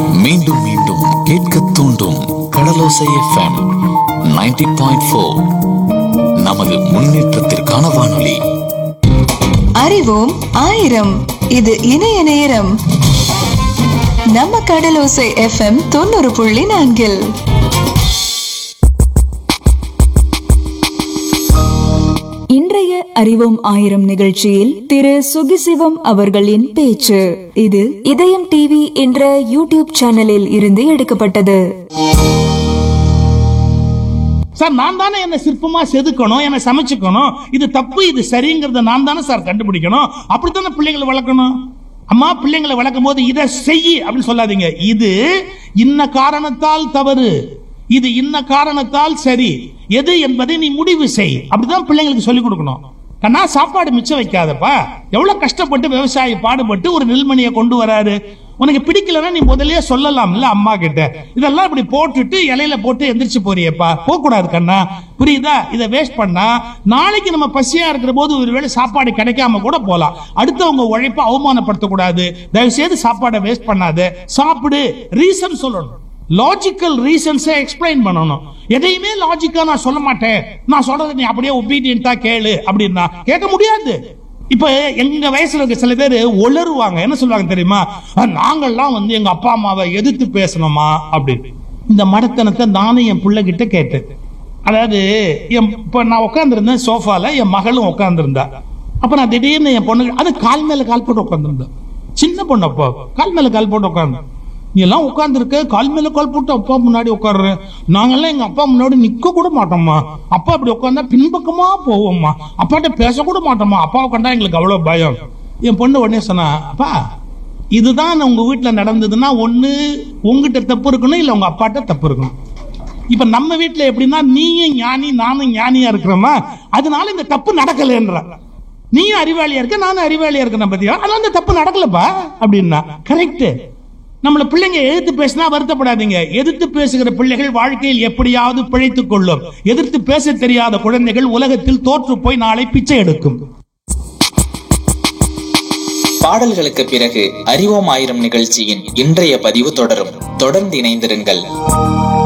மீண்டும் மீண்டும் கேட்க தூண்டும் கடலோசை எஃப்எம் 90.4 பாயிண்ட் ஃபோர் நமது முன்னேற்றத்திற்கான வானொலி அறிவோம் ஆயிரம் இது இணைய நேரம் நம்ம கடலோசை எஃப்எம் தொண்ணூறு புள்ளி நான்கில் இன்றைய அறிவோம் ஆயிரம் நிகழ்ச்சியில் திரு சுகிசிவம் அவர்களின் பேச்சு இது இதயம் டிவி என்ற யூடியூப் சேனலில் இருந்து எடுக்கப்பட்டது சார் நான் தானே என்ன சிற்பமா செதுக்கணும் என்ன சமைச்சுக்கணும் இது தப்பு இது சரிங்கிறத நான் தானே சார் கண்டுபிடிக்கணும் அப்படித்தானே பிள்ளைங்களை வளர்க்கணும் அம்மா பிள்ளைங்களை வளர்க்கும் போது இதை செய் அப்படின்னு சொல்லாதீங்க இது இன்ன காரணத்தால் தவறு இது இன்ன காரணத்தால் சரி எது என்பதை நீ முடிவு செய் அப்படிதான் பிள்ளைங்களுக்கு சொல்லிக் கொடுக்கணும் கண்ணா சாப்பாடு மிச்சம் வைக்காதப்பா எவ்வளவு கஷ்டப்பட்டு விவசாயி பாடுபட்டு ஒரு நெல்மணியை கொண்டு வராரு உனக்கு பிடிக்கலன்னா நீ முதல்லயே சொல்லலாம்ல அம்மா கிட்ட இதெல்லாம் இப்படி போட்டுட்டு இலையில போட்டு எந்திரிச்சு போறியப்பா போக கூடாது கண்ணா புரியுதா இதை வேஸ்ட் பண்ணா நாளைக்கு நம்ம பசியா இருக்கிற போது ஒருவேளை சாப்பாடு கிடைக்காம கூட போலாம் அடுத்தவங்க உழைப்ப அவமானப்படுத்த கூடாது தயவு செய்து சாப்பாடை வேஸ்ட் பண்ணாத சாப்பிடு ரீசன் சொல்லணும் லாஜிக்கல் ரீசன்ஸை எக்ஸ்பிளைன் பண்ணணும் எதையுமே லாஜிக்கா நான் சொல்ல மாட்டேன் நான் சொல்றதை நீ அப்படியே ஒபீடியன்ட்டா கேளு அப்படின்னா கேட்க முடியாது இப்ப எங்க வயசுல இருக்க சில பேர் ஒளருவாங்க என்ன சொல்லுவாங்க தெரியுமா "அஹ், நாங்கெல்லாம் வந்து எங்க அப்பா அம்மாவை எதிர்த்து பேசணுமா அப்படின்னு இந்த மடத்தனத்தை நானும் என் பிள்ளை கிட்ட கேட்டேன் அதாவது என் இப்ப நான் உட்காந்துருந்தேன் சோஃபால என் மகளும் உட்காந்துருந்தா அப்ப நான் திடீர்னு என் பொண்ணு அது கால் மேல கால் போட்டு உட்காந்துருந்தேன் சின்ன பொண்ணு அப்போ கால் மேல கால் போட்டு உட்காந்து நீ எல்லாம் உட்காந்துருக்க கால் மேல கால் போட்டு அப்பா முன்னாடி உட்கார்ற நாங்கெல்லாம் எங்க அப்பா முன்னாடி நிக்க கூட மாட்டோம்மா அப்பா அப்படி உட்காந்தா பின்பக்கமா போவோம்மா அப்பாட்ட பேச கூட மாட்டோம்மா அப்பாவை கண்டா எங்களுக்கு அவ்வளவு பயம் என் பொண்ணு உடனே சொன்னா அப்பா இதுதான் உங்க வீட்டுல நடந்ததுன்னா ஒண்ணு உங்ககிட்ட தப்பு இருக்கணும் இல்ல உங்க அப்பாட்ட தப்பு இருக்கணும் இப்ப நம்ம வீட்டுல எப்படின்னா நீயும் ஞானி நானும் ஞானியா இருக்கிறோமா அதனால இந்த தப்பு நடக்கலன்ற நீயும் அறிவாளியா இருக்க நானும் அறிவாளியா இருக்கேன் பத்தியா அதனால இந்த தப்பு நடக்கலப்பா அப்படின்னா கரெக்ட் நம்மள பிள்ளைங்க எதிர்த்து பேசினா வருத்தப்படாதீங்க எதிர்த்து பேசுகிற பிள்ளைகள் வாழ்க்கையில் எப்படியாவது பிழைத்துக் கொள்ளும் எதிர்த்து பேச தெரியாத குழந்தைகள் உலகத்தில் தோற்று போய் நாளை பிச்சை எடுக்கும் பாடல்களுக்கு பிறகு அறிவோம் ஆயிரம் நிகழ்ச்சியின் இன்றைய பதிவு தொடரும் தொடர்ந்து இணைந்திருங்கள்